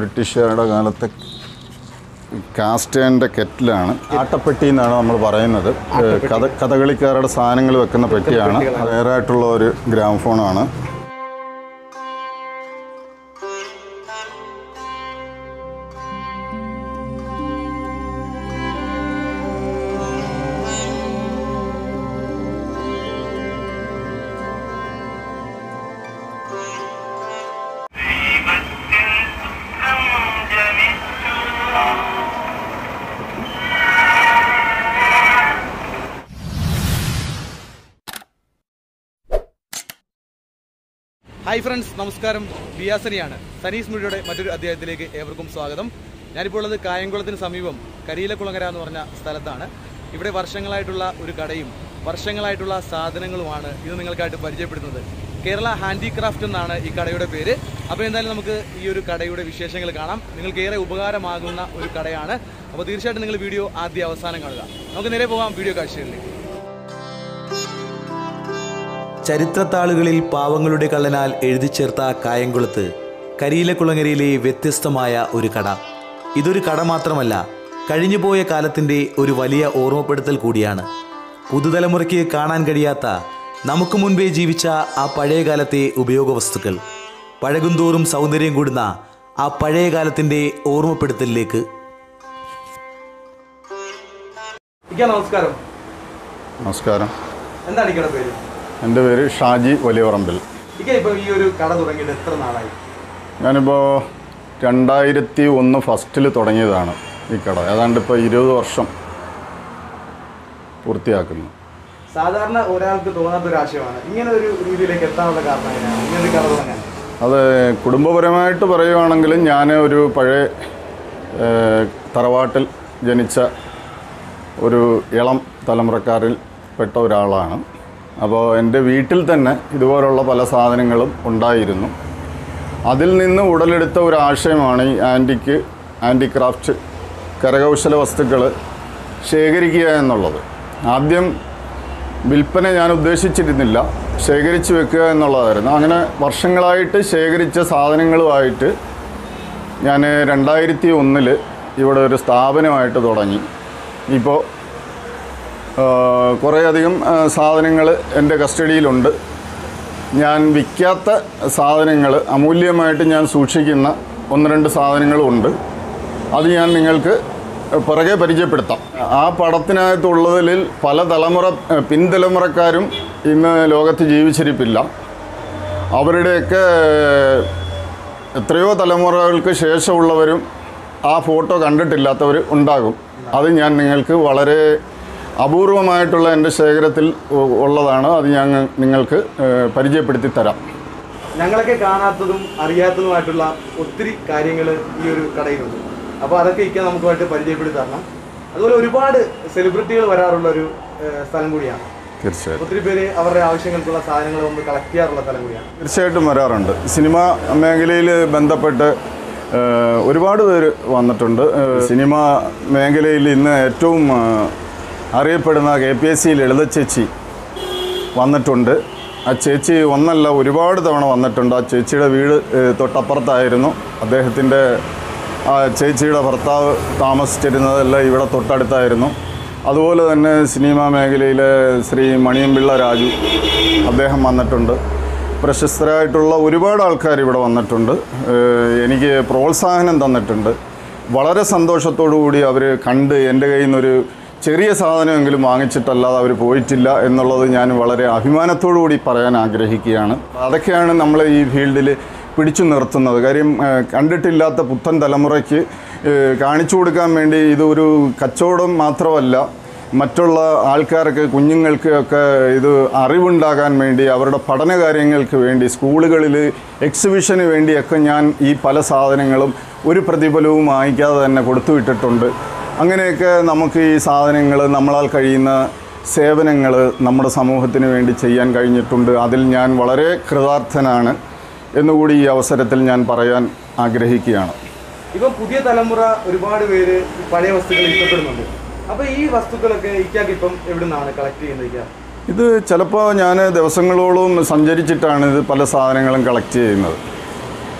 ബ്രിട്ടീഷുകാരുടെ കാലത്തെ കാസ്റ്റേൻ്റെ കെറ്റിലാണ് ആട്ടപ്പെട്ടി എന്നാണ് നമ്മൾ പറയുന്നത് ഏഹ് കഥ കഥകളിക്കാരുടെ സാധനങ്ങൾ വെക്കുന്ന പെട്ടിയാണ് വേറായിട്ടുള്ള ഒരു ഗ്രാമഫോണാണ് ഹായ് ഫ്രണ്ട്സ് നമസ്കാരം ബിയാസനിയാണ് സനീസ് മീഡിയയുടെ മറ്റൊരു അധ്യായത്തിലേക്ക് ഏവർക്കും സ്വാഗതം ഞാനിപ്പോൾ ഉള്ളത് കായംകുളത്തിന് സമീപം കരിയിലക്കുളങ്ങര എന്ന് പറഞ്ഞ സ്ഥലത്താണ് ഇവിടെ വർഷങ്ങളായിട്ടുള്ള ഒരു കടയും വർഷങ്ങളായിട്ടുള്ള സാധനങ്ങളുമാണ് ഇത് നിങ്ങൾക്കായിട്ട് പരിചയപ്പെടുത്തുന്നത് കേരള ഹാൻഡിക്രാഫ്റ്റ് എന്നാണ് ഈ കടയുടെ പേര് അപ്പോൾ എന്തായാലും നമുക്ക് ഈ ഒരു കടയുടെ വിശേഷങ്ങൾ കാണാം നിങ്ങൾക്ക് ഏറെ ഉപകാരമാകുന്ന ഒരു കടയാണ് അപ്പോൾ തീർച്ചയായിട്ടും നിങ്ങൾ വീഡിയോ ആദ്യ അവസാനം കാണുക നമുക്ക് നേരെ പോകാം വീഡിയോ കാഴ്ചകളിലേക്ക് ചരിത്രത്താളുകളിൽ പാവങ്ങളുടെ കള്ളനാൽ എഴുതി ചേർത്ത കായംകുളത്ത് കരിയിലക്കുളങ്ങരയിലെ വ്യത്യസ്തമായ ഒരു കട ഇതൊരു കട മാത്രമല്ല കഴിഞ്ഞുപോയ കാലത്തിൻ്റെ ഒരു വലിയ ഓർമ്മപ്പെടുത്തൽ കൂടിയാണ് പുതുതലമുറയ്ക്ക് കാണാൻ കഴിയാത്ത നമുക്ക് മുൻപേ ജീവിച്ച ആ പഴയ കാലത്തെ ഉപയോഗ വസ്തുക്കൾ പഴകുന്തോറും സൗന്ദര്യം കൂടുന്ന ആ പഴയ കാലത്തിൻ്റെ ഓർമ്മപ്പെടുത്തലിലേക്ക് ഇക്ക നമസ്കാരം നമസ്കാരം എന്താണ് ഇക്കയുടെ പേര് എൻ്റെ പേര് ഷാജി വലിയപറമ്പിൽ ഇക്ക ഇപ്പൊ ഈ ഒരു കട തുടങ്ങിയിട്ട് എത്ര നാളായി ഞാനിപ്പോൾ രണ്ടായിരത്തി ഒന്ന് ഫസ്റ്റിൽ തുടങ്ങിയതാണ് ഈ കട ഏതാണ്ട് ഇപ്പോൾ ഇരുപത് വർഷം പൂർത്തിയാക്കുന്നു സാധാരണ ഒരാൾക്ക് തോന്നാത്ത ഒരു ആശയമാണ് ഇങ്ങനെ ഒരു രീതിയിലേക്ക് എത്താനുള്ള കാരണം എങ്ങനെയാണ് ഇങ്ങനെ ഒരു കട തുടങ്ങാൻ അത് കുടുംബപരമായിട്ട് പറയുവാണെങ്കിൽ ഞാൻ ഒരു പഴയ ഏഹ്, തറവാട്ടിൽ ജനിച്ച ഒരു ഇളം തലമുറക്കാരിൽ പെട്ട ഒരാളാണ് അപ്പോൾ എൻ്റെ വീട്ടിൽ തന്നെ ഇതുപോലുള്ള പല സാധനങ്ങളും ഉണ്ടായിരുന്നു അതിൽ നിന്ന് ഉടലെടുത്ത ഒരു ആശയമാണ് ഈ ആൻറ്റിക്ക് ആൻറ്റിക്രാഫ്റ്റ് കരകൗശല വസ്തുക്കൾ ശേഖരിക്കുക എന്നുള്ളത് ആദ്യം വിൽപ്പന ഞാൻ ഉദ്ദേശിച്ചിരുന്നില്ല ശേഖരിച്ച് വെക്കുക എന്നുള്ളതായിരുന്നു അങ്ങനെ വർഷങ്ങളായിട്ട് ശേഖരിച്ച സാധനങ്ങളുമായിട്ട് ഞാൻ രണ്ടായിരത്തി ഒന്നിൽ ഇവിടെ ഒരു സ്ഥാപനമായിട്ട് തുടങ്ങി ഇപ്പോൾ കുറേയധികം സാധനങ്ങൾ എൻ്റെ കസ്റ്റഡിയിലുണ്ട് ഞാൻ വിൽക്കാത്ത സാധനങ്ങൾ അമൂല്യമായിട്ട് ഞാൻ സൂക്ഷിക്കുന്ന ഒന്ന് രണ്ട് സാധനങ്ങളുമുണ്ട് അത് ഞാൻ നിങ്ങൾക്ക് പിറകെ പരിചയപ്പെടുത്താം ആ പടത്തിനകത്തുള്ളതിൽ പല തലമുറ പിൻതലമുറക്കാരും ഇന്ന് ലോകത്ത് ജീവിച്ചിരിപ്പില്ല അവരുടെയൊക്കെ എത്രയോ തലമുറകൾക്ക് ശേഷമുള്ളവരും ആ ഫോട്ടോ കണ്ടിട്ടില്ലാത്തവർ ഉണ്ടാകും അത് ഞാൻ നിങ്ങൾക്ക് വളരെ അപൂർവമായിട്ടുള്ള എൻ്റെ ശേഖരത്തിൽ ഉ- ഉള്ളതാണ് അത് ഞാൻ നിങ്ങൾക്ക് ഏഹ്, പരിചയപ്പെടുത്തി തരാം ഞങ്ങളൊക്കെ കാണാത്തതും അറിയാത്തതുമായിട്ടുള്ള ഒത്തിരി കാര്യങ്ങൾ ഈ ഒരു കടയിലുണ്ട് അപ്പോൾ അതൊക്കെ ഇക്ക നമുക്കുമായിട്ട് പരിചയപ്പെടുത്തി തരണം അതുപോലെ ഒരുപാട് സെലിബ്രിറ്റികൾ വരാറുള്ള ഒരു ഏഹ്, സ്ഥലം കൂടിയാണ് തീർച്ചയായിട്ടും ഒത്തിരി പേര് അവരുടെ ആവശ്യങ്ങൾക്കുള്ള സാധനങ്ങൾ വന്ന് കളക്ട് ചെയ്യാറുള്ള സ്ഥലം കൂടിയാണ് തീർച്ചയായിട്ടും വരാറുണ്ട് സിനിമ മേഖലയിൽ ബന്ധപ്പെട്ട് ഏഹ്, ഒരുപാട് പേര് വന്നിട്ടുണ്ട് ഏഹ്, സിനിമ മേഖലയിൽ ഇന്ന് ഏറ്റവും ഏഹ്, അറിയപ്പെടുന്ന K P S C Lalitha ചേച്ചി വന്നിട്ടുണ്ട് ആ ചേച്ചി ഒന്നല്ല ഒരുപാട് തവണ വന്നിട്ടുണ്ട് ആ ചേച്ചിയുടെ വീട് ഏഹ്, തൊട്ടപ്പുറത്തായിരുന്നു അദ്ദേഹത്തിൻ്റെ ആ ചേച്ചിയുടെ ഭർത്താവ് താമസിച്ചിരുന്നതെല്ലാം ഇവിടെ തൊട്ടടുത്തായിരുന്നു അതുപോലെ തന്നെ സിനിമ മേഖലയിലെ ശ്രീ മണിയമ്പിള്ള രാജു അദ്ദേഹം വന്നിട്ടുണ്ട് പ്രശസ്തരായിട്ടുള്ള ഒരുപാട് ആൾക്കാർ ഇവിടെ വന്നിട്ടുണ്ട് ഏഹ് എനിക്ക് പ്രോത്സാഹനം തന്നിട്ടുണ്ട് വളരെ സന്തോഷത്തോടു കൂടി അവർ കണ്ട് എൻ്റെ കയ്യിൽ നിന്നൊരു ചെറിയ സാധനമെങ്കിലും വാങ്ങിച്ചിട്ടല്ലാതെ അവർ പോയിട്ടില്ല എന്നുള്ളത് ഞാൻ വളരെ അഭിമാനത്തോടു കൂടി പറയാൻ ആഗ്രഹിക്കുകയാണ് അതൊക്കെയാണ് നമ്മൾ ഈ ഫീൽഡിൽ പിടിച്ചു നിർത്തുന്നത് കാര്യം ഏഹ് കണ്ടിട്ടില്ലാത്ത പുത്തൻ തലമുറയ്ക്ക് ഏഹ് കാണിച്ചു കൊടുക്കാൻ വേണ്ടി ഇതൊരു കച്ചവടം മാത്രമല്ല മറ്റുള്ള ആൾക്കാർക്ക് കുഞ്ഞുങ്ങൾക്ക് ഒക്കെ ഇത് അറിവുണ്ടാകാൻ വേണ്ടി അവരുടെ പഠന കാര്യങ്ങൾക്ക് വേണ്ടി സ്കൂളുകളിൽ എക്സിബിഷന് വേണ്ടിയൊക്കെ ഞാൻ ഈ പല സാധനങ്ങളും ഒരു പ്രതിഫലവും വാങ്ങിക്കാതെ തന്നെ കൊടുത്തുവിട്ടിട്ടുണ്ട് അങ്ങനെയൊക്കെ നമുക്ക് ഈ സാധനങ്ങൾ നമ്മളാൽ കഴിയുന്ന സേവനങ്ങൾ നമ്മുടെ സമൂഹത്തിന് വേണ്ടി ചെയ്യാൻ കഴിഞ്ഞിട്ടുണ്ട് അതിൽ ഞാൻ വളരെ കൃതാർത്ഥനാണ് എന്നുകൂടി ഈ അവസരത്തിൽ ഞാൻ പറയാൻ ആഗ്രഹിക്കുകയാണ് ഇപ്പം പുതിയ തലമുറ ഒരുപാട് പേര് ഈ പഴയ വസ്തുക്കൾ ഇഷ്ടപ്പെടുന്നുണ്ട് അപ്പൊ ഈ വസ്തുക്കളൊക്കെ ഇക്കാക്ക് ഇപ്പം എവിടെ നിന്നാണ് കളക്ട് ചെയ്യുന്നത് ഇക്ക? ഇത് ചിലപ്പോൾ ഞാൻ ദിവസങ്ങളോളം സഞ്ചരിച്ചിട്ടാണ് ഇത് പല സാധനങ്ങളും കളക്ട് ചെയ്യുന്നത്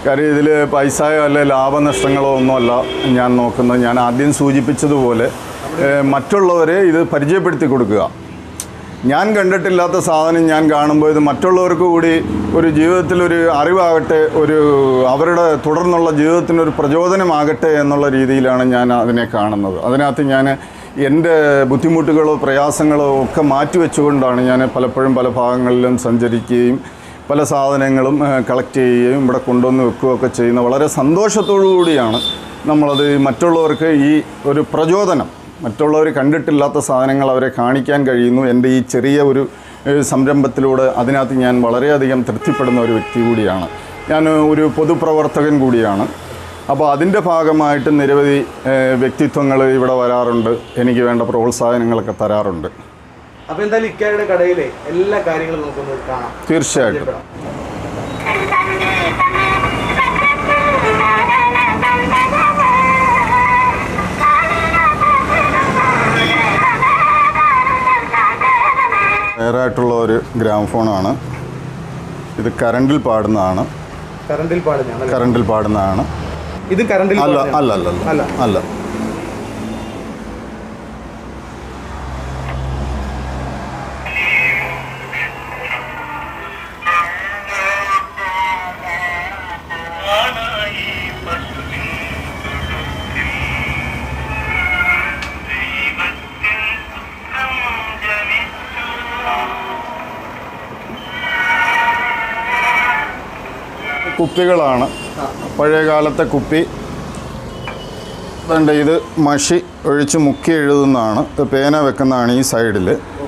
കാര്യം ഇതിൽ പൈസയോ അല്ലെ ലാഭനഷ്ടങ്ങളോ ഒന്നുമല്ല ഞാൻ നോക്കുന്നത് ഞാൻ ആദ്യം സൂചിപ്പിച്ചതുപോലെ ഏഹ്, മറ്റുള്ളവരെ ഇത് പരിചയപ്പെടുത്തി കൊടുക്കുക ഞാൻ കണ്ടിട്ടില്ലാത്ത സാധനം ഞാൻ കാണുമ്പോൾ ഇത് മറ്റുള്ളവർക്ക് കൂടി ഒരു ജീവിതത്തിൽ ഒരു അറിവാകട്ടെ ഒരു അവരുടെ തുടർന്നുള്ള ജീവിതത്തിനൊരു പ്രചോദനമാകട്ടെ എന്നുള്ള രീതിയിലാണ് ഞാൻ അതിനെ കാണുന്നത് അതിനകത്ത് ഞാൻ എൻ്റെ ബുദ്ധിമുട്ടുകളോ പ്രയാസങ്ങളോ ഒക്കെ മാറ്റിവെച്ചുകൊണ്ടാണ് ഞാൻ പലപ്പോഴും പല ഭാഗങ്ങളിലും സഞ്ചരിക്കുകയും പല സാധനങ്ങളും കളക്ട് ചെയ്യുകയും ഇവിടെ കൊണ്ടുവന്ന് വെക്കുകയൊക്കെ ചെയ്യുന്ന വളരെ സന്തോഷത്തോടു കൂടിയാണ് നമ്മളത് മറ്റുള്ളവർക്ക് ഈ ഒരു പ്രചോദനം മറ്റുള്ളവർ കണ്ടിട്ടില്ലാത്ത സാധനങ്ങൾ അവരെ കാണിക്കാൻ കഴിയുന്നു എൻ്റെ ഈ ചെറിയ ഒരു ഏഹ്, സംരംഭത്തിലൂടെ അതിനകത്ത് ഞാൻ വളരെയധികം തൃപ്തിപ്പെടുന്ന ഒരു വ്യക്തി കൂടിയാണ് ഞാൻ ഒരു പൊതുപ്രവർത്തകൻ കൂടിയാണ് അപ്പോൾ അതിൻ്റെ ഭാഗമായിട്ട് നിരവധി വ്യക്തിത്വങ്ങൾ ഇവിടെ വരാറുണ്ട് എനിക്ക് വേണ്ട പ്രോത്സാഹനങ്ങളൊക്കെ തരാറുണ്ട് അപ്പൊ എന്തായാലും ഇക്കായുടെ കടയിലെ എല്ലാ കാര്യങ്ങളും നമുക്കൊന്ന് കാണാം തീർച്ചയായിട്ടും വേറായിട്ടുള്ള ഒരു ഗ്രാമഫോണാണ് ഇത് കറണ്ടിൽ പാടുന്നതാണ് കറണ്ടിൽ പാടുന്നതാണ് കറണ്ടിൽ പാടുന്നതാണ് ഇത് കറണ്ടിൽ അല്ല പാടുന്നതാണ്. അല്ല അല്ല അല്ല. അല്ല അല്ല കുപ്പികളാണ് പഴയ കാലത്തെ കുപ്പി വേണ്ട ഇത് മഷി ഒഴിച്ച് മുക്കി എഴുതുന്നതാണ് ഇത് പേന വെക്കുന്നതാണ് ഈ സൈഡിൽ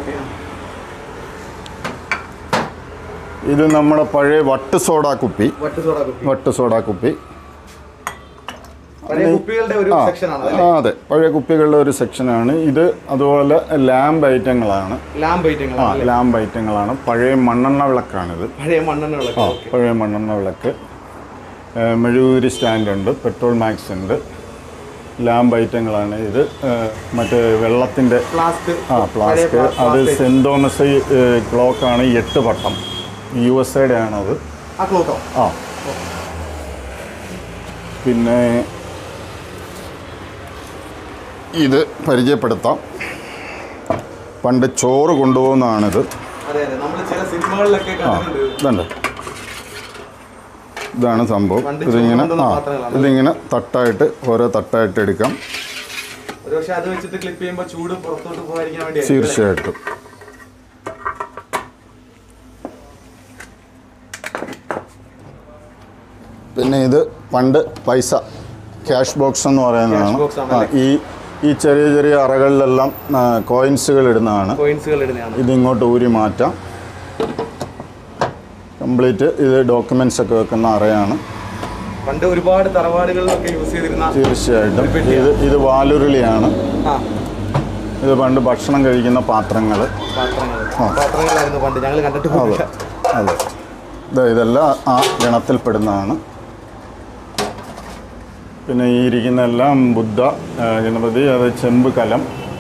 ഇത് നമ്മുടെ പഴയ വട്ട് സോഡ കുപ്പി വട്ട് സോഡ കുപ്പി വട്ട് സോഡ കുപ്പി പഴയ കുപ്പികളുടെ ഒരു ആ സെക്ഷൻ ആണ് ആ, അതെ പഴയ കുപ്പികളുടെ ഒരു സെക്ഷനാണ് ഇത് അതുപോലെ ലാമ്പ് ഐറ്റങ്ങളാണ് ലാമ്പ് ഐറ്റങ്ങൾ ആ ലാമ്പ് ഐറ്റങ്ങളാണ് പഴയ മണ്ണെണ്ണ വിളക്കാണിത് പഴയ മണ്ണെണ്ണ വിളക്ക് ആ പഴയ മണ്ണെണ്ണ വിളക്ക് ഏ, മെഴുകുതിരി സ്റ്റാൻഡ് ഉണ്ട് പെട്രോൾ മാക്സ് ഉണ്ട് ലാമ്പ് ഐറ്റങ്ങളാണ് ഇത് ഏ, മറ്റേ വെള്ളത്തിൻ്റെ ഫ്ലാസ്ക് ആ ഫ്ലാസ്ക് അത് സെൻറ് തോമസ് ക്ലോക്കാണ് എട്ട് പട്ടം യു എസ് എയുടെ ആണത് ആ ക്ലോത്തോ ആ പിന്നെ ഇത് പരിചയപ്പെടുത്താം പണ്ട് ചോറ് കൊണ്ടുപോകുന്നതാണിത് അതെ അതെ നമ്മൾ ചില സിനിമകളിലൊക്കെ ആ കണ്ടിട്ടുണ്ട് ഇതുണ്ട് ഇതാണ് സംഭവം പണ്ട് ഇതിങ്ങനെ ചോറ് കൊണ്ടുവന്ന ആ പാത്രങ്ങളാണ്. ഇതിങ്ങനെ തട്ടായിട്ട് ഓരോ തട്ടായിട്ട് എടുക്കാം ഒരുപക്ഷെ അത് വെച്ചിട്ട് ക്ലിപ്പ് ചെയ്യുമ്പോൾ ചൂട് പുറത്തോട്ട് പോകാതിരിക്കാൻ വേണ്ടി തീർച്ചയായിട്ടും പിന്നെ ഇത് പണ്ട് പൈസ ക്യാഷ് ബോക്സ് എന്ന് പറയുന്നതാണ് Cash box ആ, ആണല്ലേ? ഈ ഈ ചെറിയ ചെറിയ അറകളിലെല്ലാം കോയിൻസുകൾ ഇടുന്നതാണ് കോയിൻസുകൾ ഇടുന്നതാണ് ഇത് ഇങ്ങോട്ട് ഊരി മാറ്റാം കംപ്ലീറ്റ് ഇത് ഡോക്യുമെൻസ് ഒക്കെ വെക്കുന്ന അറയാണ് പണ്ട് ഒരുപാട് തറവാടുകളിലൊക്കെ യൂസ് ചെയ്തിരുന്ന തീർച്ചയായിട്ടും ഒരു പെട്ടിയാണ്. ഇത് ഇത് വാലുരുളിയാണ് ആ ഇത് പണ്ട് ഭക്ഷണം കഴിക്കുന്ന പാത്രങ്ങൾ പാത്രങ്ങൾ ആ. പാത്രങ്ങളായിരുന്നു പണ്ട് ഞങ്ങൾ കണ്ടിട്ട് അതെ പോയില്ല അതെ ഇത് ഇതെല്ലാം ആ ഗണത്തിൽപ്പെടുന്നതാണ് പിന്നെ ഈ ഇരിക്കുന്ന എല്ലാം ബുദ്ധ ആ, ഗണപതി അത് ചെമ്പ് കലം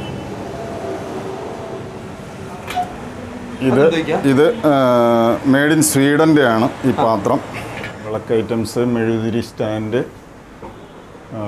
ഇത് അതെന്തൊക്കെയാ? ഇത് മെയ്ഡ് ഇൻ സ്വീഡൻ്റെ ആണ് ഈ പാത്രം വിളക്ക് ഐറ്റംസ് മെഴുകുതിരി സ്റ്റാൻഡ് ആ,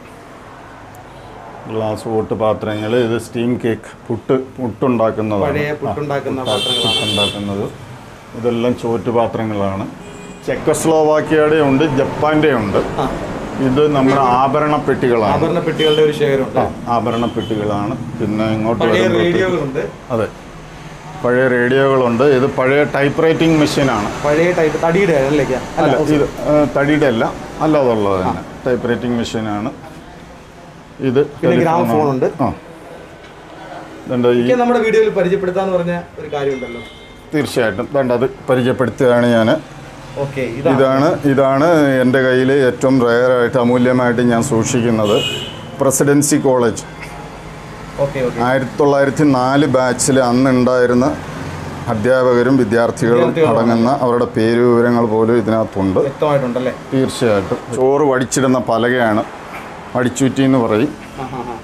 ഗ്ലാസ് വോട്ട് പാത്രങ്ങൾ ഇത് സ്റ്റീം കേക്ക് പുട്ട് പുട്ടുണ്ടാക്കുന്നതാണ് പഴയ ആ, പുട്ടുണ്ടാക്കുന്ന പുട്ട് പാത്രങ്ങളാണ്. ഉണ്ടാക്കുന്നത് ഇതെല്ലാം ചോറ്റ് പാത്രങ്ങളാണ് ചെക്കസ്ലോവാക്കിയയുടെ ഉണ്ട് ജപ്പാൻ്റെ ഉണ്ട് ആ ഇത് നമ്മുടെ ആഭരണ പെട്ടികളാണ് ആഭരണ പെട്ടികളുടെ ഒരു ശേഖരമുണ്ട് ആ, ആഭരണ പെട്ടികളാണ് പിന്നെ ഇങ്ങോട്ട് പഴയ വരുമ്പോഴത്തേക്ക് റേഡിയോകളുണ്ട് അതെ പഴയ റേഡിയോകളുണ്ട് ഇത് പഴയ ടൈപ്പ് റൈറ്റിംഗ് മെഷീനാണ് പഴയ ടൈപ്പ് തടിയുടെ അല്ലേക്കാ അല്ല അല്ല ഇത് ആ, തടിയുടെ അല്ല അല്ലാതുള്ളത് തന്നെ ടൈപ്പ് റൈറ്റിംഗ് മെഷീനാണ് ഇത് പിന്നെ ടെലിഫോണാണ്. ഗ്രാമഫോൺ ഉണ്ട്. ആ ഇതുണ്ട് ഈ എനിക്ക് നമ്മുടെ വീഡിയോയിൽ പരിചയപ്പെടുത്താന്ന് പറഞ്ഞ ഒരു കാര്യമുണ്ടല്ലോ തീർച്ചയായിട്ടും വേണ്ട അത് പരിചയപ്പെടുത്തുകയാണ് ഞാൻ ഓക്കെ ഇതാണ് ഇതാണ് ഇതാണ് എൻ്റെ കയ്യിൽ ഏറ്റവും റയറായിട്ട് അമൂല്യമായിട്ട് ഞാൻ സൂക്ഷിക്കുന്നത് പ്രസിഡൻസി കോളേജ് ഓക്കെ ഓക്കെ ആയിരത്തി തൊള്ളായിരത്തി നാല് ബാച്ചിൽ അന്നുണ്ടായിരുന്ന അധ്യാപകരും വിദ്യാർത്ഥികളും വിദ്യാർത്ഥികളും അടങ്ങുന്ന അവരുടെ പേര് വിവരങ്ങൾ പോലും ഇതിനകത്തുണ്ട് വ്യക്തമായിട്ടുണ്ടല്ലേ തീർച്ചയായിട്ടും ചോറ് വടിച്ചിടുന്ന പലകയാണ് വടിച്ചൂറ്റി എന്ന് പറയും ആ, ആ, ആ.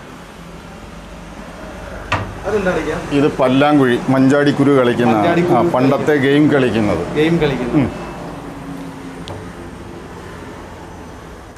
അതെന്താണ് ഇരിക്കുക? ഇത് പല്ലാങ്കുഴി മഞ്ചാടിക്കുരു കളിക്കുന്ന മഞ്ചാടിക്കുരു ആ, പണ്ടത്തെ ഗെയിം കളിക്കുന്നത് ഗെയിം കളിക്കുന്നു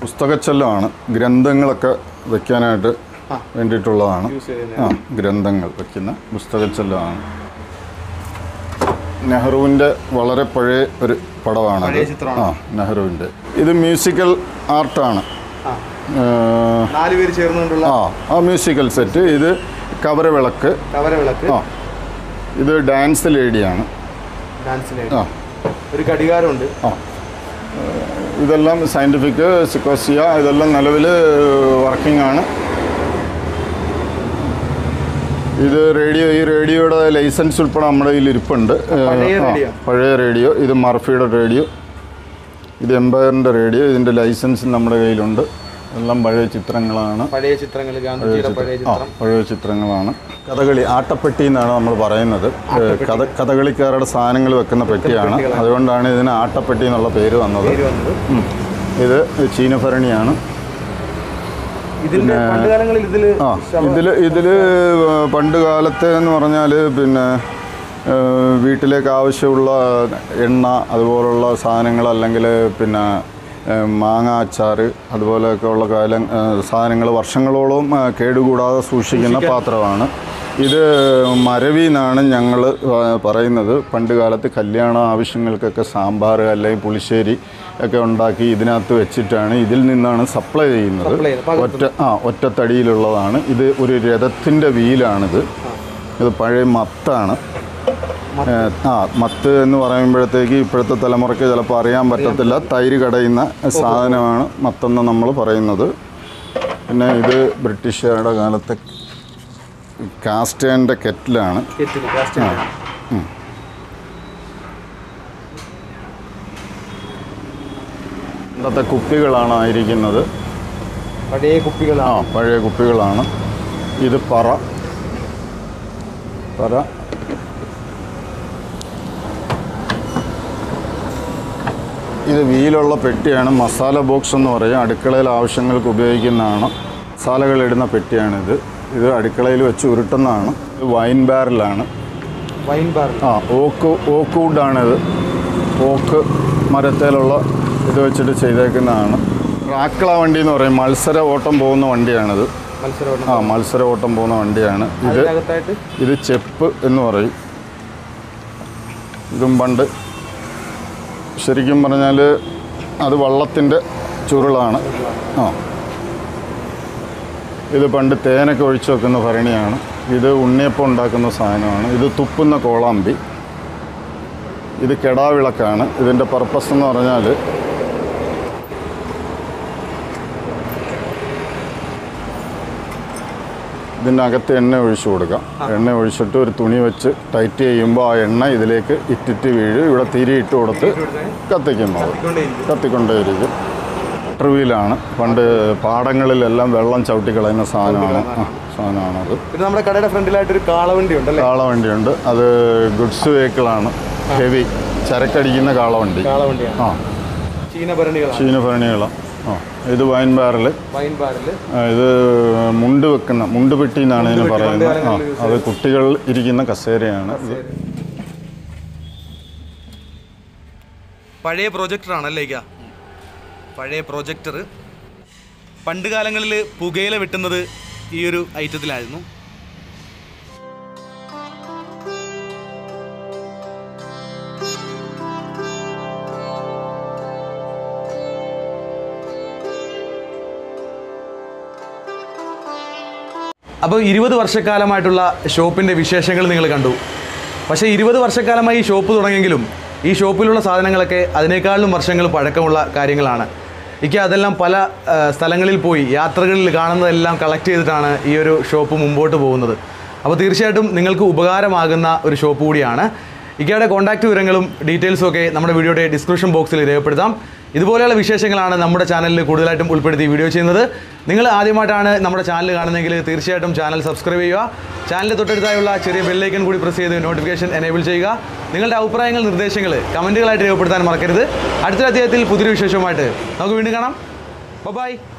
പുസ്തകച്ചല്ലമാണ് ഗ്രന്ഥങ്ങളൊക്കെ വെക്കാനായിട്ട് ആ. വേണ്ടിയിട്ടുള്ളതാണ് യൂസ് ചെയ്യുന്നത് ആ ഗ്രന്ഥങ്ങൾ വെക്കുന്ന പുസ്തകച്ചല്ലമാണ് നെഹ്റുവിൻ്റെ വളരെ പഴയ ഒരു പടമാണ് പഴയ ചിത്രമാണ്. ആ നെഹ്റുവിൻ്റെ ഇത് മ്യൂസിക്കൽ ആർട്ടാണ് ആ ഏഹ്, നാല് പേര് ചേർന്നുകൊണ്ടുള്ള ആ ആ മ്യൂസിക്കൽ സെറ്റ് ഇത് കവരവിളക്ക് കവരവിളക്ക് ആ ഇത് ഡാൻസ് ലേഡിയാണ് ഡാൻസിനായിട്ട് ആ ഒരു ഘടികാരമുണ്ട് ആ ഇതെല്ലാം സയൻറ്റിഫിക് സിക്കോസിയ ഇതെല്ലാം നിലവിൽ വർക്കിംഗ് ആണ് ഇത് റേഡിയോ ഈ റേഡിയോയുടെ ലൈസൻസ് ഉൾപ്പെടെ നമ്മുടെ കയ്യിൽ ഇരിപ്പുണ്ട് പഴയ ആ, റേഡിയോ? പഴയ റേഡിയോ ഇത് മർഫിയുടെ റേഡിയോ ഇത് എംപയറിൻ്റെ റേഡിയോ ഇതിൻ്റെ ലൈസൻസ് നമ്മുടെ കയ്യിലുണ്ട് എല്ലാം പഴയ ചിത്രങ്ങളാണ് പഴയ ചിത്രങ്ങൾ ഗാന്ധിജിയുടെ പഴയ ആ ചിത്രം പഴയ ചിത്രങ്ങളാണ് കഥകളി ആട്ടപ്പെട്ടി എന്നാണ് നമ്മൾ പറയുന്നത് ഏഹ്, കഥ കഥകളിക്കാരുടെ സാധനങ്ങൾ വെക്കുന്ന പെട്ടിയാണ് അതുകൊണ്ടാണ് ഇതിന് ആട്ടപ്പെട്ടി എന്നുള്ള പേര് വന്നത് പേര് വന്നത് ഉം. ഇത് ചീനഭരണിയാണ് ഇതിന്റെ പണ്ട് കാലങ്ങളിൽ ഇതിൽ ആ ഇതിൽ ഇതിൽ പണ്ട് കാലത്തെ എന്ന് പറഞ്ഞാൽ പിന്നെ ഏഹ്, വീട്ടിലേക്ക് ആവശ്യമുള്ള എണ്ണ അതുപോലുള്ള സാധനങ്ങൾ അല്ലെങ്കിൽ പിന്നെ ഏഹ്, മാങ്ങ അച്ചാർ അതുപോലെയൊക്കെ ഉള്ള കാലം സാധനങ്ങൾ വർഷങ്ങളോളം ഏഹ്, കേടുകൂടാതെ സൂക്ഷിക്കുന്ന പാത്രമാണ് ഇത് മരവി എന്നാണ് ഞങ്ങൾ പറയുന്നത് പണ്ട് കാലത്ത് കല്യാണ ആവശ്യങ്ങൾക്കൊക്കെ സാമ്പാർ അല്ലെങ്കിൽ പുളിശ്ശേരി ഒക്കെ ഉണ്ടാക്കി ഇതിനകത്ത് വെച്ചിട്ടാണ് ഇതിൽ നിന്നാണ് സപ്ലൈ ചെയ്യുന്നത് Supply ചെയ്യുന്നത്. പകർത്തുന്നത്. ഒറ്റ ആ ഒറ്റത്തടിയിലുള്ളതാണ് ഇത് ഒരു രഥത്തിൻ്റെ വീലാണിത് ഇത് പഴയ മത്താണ് ഏഹ്, ആ മത്ത് എന്ന് പറയുമ്പോഴത്തേക്ക് ഇപ്പോഴത്തെ തലമുറയ്ക്ക് ചിലപ്പോൾ അറിയാൻ പറ്റത്തില്ല തൈര് കടയുന്ന സാധനമാണ് മത്തെന്ന് നമ്മൾ പറയുന്നത് പിന്നെ ഇത് ബ്രിട്ടീഷുകാരുടെ കാലത്തെ കാസ്റ്റേൻ്റെ കെറ്റിലാണ് കെറ്റിൽ കാസ്റ്റ് ഇന്നത്തെ കുപ്പികളാണ് ആയിരിക്കുന്നത് പഴയ ആ കുപ്പികളാണ് പഴയ കുപ്പികളാണ് ഇത് പറ പറ ഇത് വീലുള്ള പെട്ടിയാണ് മസാല ബോക്സ് എന്ന് പറയും അടുക്കളയിൽ ആവശ്യങ്ങൾക്ക് ഉപയോഗിക്കുന്നതാണ് മസാലകൾ ഇടുന്ന പെട്ടിയാണിത് ഇത് അടുക്കളയിൽ വെച്ച് ഉരുട്ടുന്നതാണ് ഇത് വൈൻ ബാരലാണ് വൈൻ ബാർ ആ ഓക്ക് ഓക്ക് വുഡാണിത് ഓക്ക് മരത്തേലുള്ള ഇത് വെച്ചിട്ട് ചെയ്തേക്കുന്നതാണ് റാക്കള വണ്ടി എന്ന് പറയും മത്സര ഓട്ടം പോകുന്ന വണ്ടിയാണിത് മത്സരം ആ മത്സര ഓട്ടം പോകുന്ന വണ്ടിയാണ് ഇത് അതിനകത്തായിട്ട് ഇത് ചെപ്പ് എന്ന് പറയും ഇതും പണ്ട് ശരിക്കും പറഞ്ഞാൽ അത് വള്ളത്തിൻ്റെ ചുരുളാണ് ആ ഇത് പണ്ട് തേനൊക്കെ ഒഴിച്ചു വെക്കുന്ന ഭരണിയാണ് ഇത് ഉണ്ണിയപ്പം ഉണ്ടാക്കുന്ന സാധനമാണ് ഇത് തുപ്പുന്ന കോളാമ്പി ഇത് കെടാവിളക്കാണ് ഇതിൻ്റെ പർപ്പസ് എന്ന് പറഞ്ഞാൽ ഇതിൻ്റെ അകത്ത് എണ്ണ ഒഴിച്ചു കൊടുക്കാം എണ്ണ ഒഴിച്ചിട്ട് ഒരു തുണി വെച്ച് ടൈറ്റ് ചെയ്യുമ്പോൾ ആ എണ്ണ ഇതിലേക്ക് ഇറ്റിറ്റ് വീഴും ഇവിടെ തിരി ഇട്ട് കൊടുത്ത് കത്തിക്കുന്നത് കത്തിക്കൊണ്ടേയിരിക്കും ട്രിവിയിലാണ് പണ്ട് പാടങ്ങളിലെല്ലാം വെള്ളം ചവിട്ടി കളയുന്ന സാധനമാണ് ആ, സാധനമാണത് പിന്നെ നമ്മുടെ കടയുടെ ഫ്രണ്ടിലായിട്ട് ഒരു കാളവണ്ടി ഉണ്ടല്ലേ കാളവണ്ടിയുണ്ട് അത് ഗുഡ്സ് വെഹിക്കിളാണ് ഹെവി ചരക്കടിക്കുന്ന കാളവണ്ടി കാളവണ്ടിയാണ് ആ ചീനഭരണികളാണ് ചീനഭരണികളാണ് ആ ഇത് വൈൻ ബാരൽ വൈൻ ബാറിൽ ഇത് മുണ്ട് വെക്കുന്ന മുണ്ട് പെട്ടി എന്നാണ് ഇതിന് മുണ്ട് പെട്ടി, പറയുന്നത് പണ്ട് ആ കാലങ്ങളിൽ use അത് കുട്ടികൾ ഇരിക്കുന്ന കസേരയാണ് ഇത് പഴയ പ്രൊജക്ടറാണ് അല്ലേ ഇക്ക? പഴയ പ്രൊജക്ടർ പണ്ട് കാലങ്ങളിൽ പുകയില വെട്ടുന്നത് ഈ ഒരു ഐറ്റത്തിലായിരുന്നു അപ്പോൾ ഇരുപത് വർഷക്കാലമായിട്ടുള്ള ഷോപ്പിൻ്റെ വിശേഷങ്ങൾ നിങ്ങൾ കണ്ടു പക്ഷേ ഇരുപത് വർഷക്കാലമായി ഈ ഷോപ്പ് തുടങ്ങിയെങ്കിലും ഈ ഷോപ്പിലുള്ള സാധനങ്ങളൊക്കെ അതിനേക്കാളും വർഷങ്ങൾ പഴക്കമുള്ള കാര്യങ്ങളാണ് എനിക്ക് അതെല്ലാം പല ആ, സ്ഥലങ്ങളിൽ പോയി യാത്രകളിൽ കാണുന്നതെല്ലാം കളക്ട് ചെയ്തിട്ടാണ് ഈ ഒരു ഷോപ്പ് മുമ്പോട്ട് പോകുന്നത് അപ്പോൾ തീർച്ചയായിട്ടും നിങ്ങൾക്ക് ഉപകാരമാകുന്ന ഒരു ഷോപ്പ് കൂടിയാണ് ഇക്കയുടെ കോൺടാക്റ്റ് വിവരങ്ങളും ഡീറ്റെയിൽസും ഒക്കെ നമ്മുടെ വീഡിയോയുടെ ഡിസ്ക്രിപ്ഷൻ ബോക്സിൽ രേഖപ്പെടുത്താം ഇതുപോലെയുള്ള വിശേഷങ്ങളാണ് നമ്മുടെ ചാനലിൽ കൂടുതലായിട്ടും ഉൾപ്പെടുത്തി വീഡിയോ ചെയ്യുന്നത് നിങ്ങൾ ആദ്യമായിട്ടാണ് നമ്മുടെ ചാനൽ കാണുന്നതെങ്കിൽ തീർച്ചയായിട്ടും ചാനൽ സബ്സ്ക്രൈബ് ചെയ്യുക ചാനലിൽ തൊട്ടടുത്തായുള്ള ചെറിയ ബെല്ലൈക്കൻ കൂടി പ്രസ് ചെയ്ത് നോട്ടിഫിക്കേഷൻ എനേബിൾ ചെയ്യുക നിങ്ങളുടെ അഭിപ്രായങ്ങൾ നിർദ്ദേശങ്ങൾ കമൻറ്റുകളായിട്ട് രേഖപ്പെടുത്താൻ മറക്കരുത് അടുത്ത അധ്യായത്തിൽ പുതിയൊരു വിശേഷവുമായിട്ട് നമുക്ക് വീണ്ടും കാണാം ബൈ